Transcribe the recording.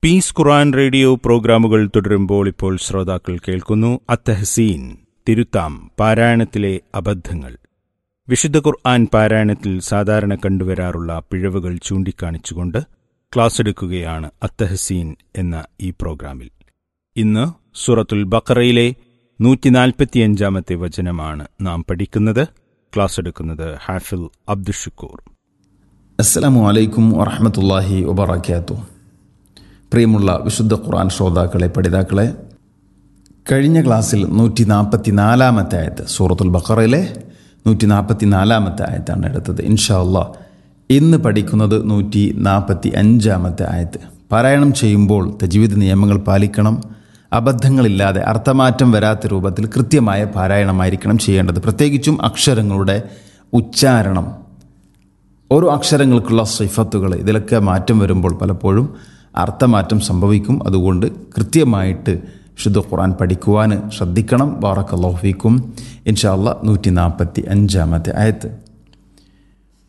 piece ഖുറാൻ radio പ്രോഗ്രാമുകൾ തുടരുമ്പോൾ ഇപ്പോൾ ശ്രോതാക്കൾ കേൾക്കുന്നു അത്തഹസീൻ തിരുത്താം പാരായണത്തിലെ അബദ്ധങ്ങൾ വിശുദ്ധ ഖുർആൻ പാരായണത്തിൽ സാധാരണ കണ്ടുവരാറുള്ള പിഴവുകൾ ചൂണ്ടിക്കാണിച്ചുകൊണ്ട് ക്ലാസ് എടുക്കുകയാണ് അത്തഹസീൻ എന്ന ഈ പ്രോഗ്രാമിൽ ഇന്ന് സൂറത്തുൽ ബക്കറയിലെ നൂറ്റിനാൽപ്പത്തിയഞ്ചാമത്തെ വചനമാണ് നാം പഠിക്കുന്നത് ക്ലാസ് എടുക്കുന്നത് ഹാഫിൽ അബ്ദുഷക്കൂർ അസ്സലാമു അലൈക്കും വറഹമത്തല്ലാഹി വബറക്കാത്തു പ്രിയമുള്ള വിശുദ്ധ ഖുർആൻ ശ്രോതാക്കളെ പഠിതാക്കളെ കഴിഞ്ഞ ക്ലാസ്സിൽ നൂറ്റി നാൽപ്പത്തി നാലാമത്തെ ആയത്ത് സൂറത്തുൽ ബക്കറയിലെ നൂറ്റി നാൽപ്പത്തി നാലാമത്തെ ആയത്താണ് എടുത്തത് ഇൻഷാ അള്ളാ ഇന്ന് പഠിക്കുന്നത് നൂറ്റി നാൽപ്പത്തി അഞ്ചാമത്തെ ആയത്ത് പാരായണം ചെയ്യുമ്പോൾ തജീവിത നിയമങ്ങൾ പാലിക്കണം അബദ്ധങ്ങളില്ലാതെ അർത്ഥമാറ്റം വരാത്ത രൂപത്തിൽ കൃത്യമായ പാരായണമായിരിക്കണം ചെയ്യേണ്ടത് പ്രത്യേകിച്ചും അക്ഷരങ്ങളുടെ ഉച്ചാരണം ഓരോ അക്ഷരങ്ങൾക്കുള്ള സിഫത്തുകൾ ഇതിലൊക്കെ മാറ്റം വരുമ്പോൾ പലപ്പോഴും അർത്ഥമാറ്റം സംഭവിക്കും അതുകൊണ്ട് കൃത്യമായിട്ട് വിശുദ്ധ ഖുർആൻ പഠിക്കുവാൻ ശ്രദ്ധിക്കണം ബാറക്കല്ലാഹുഫീക്കും ഇൻഷാല്ല നൂറ്റി നാൽപ്പത്തി അഞ്ചാമത്തെ ആയത്ത്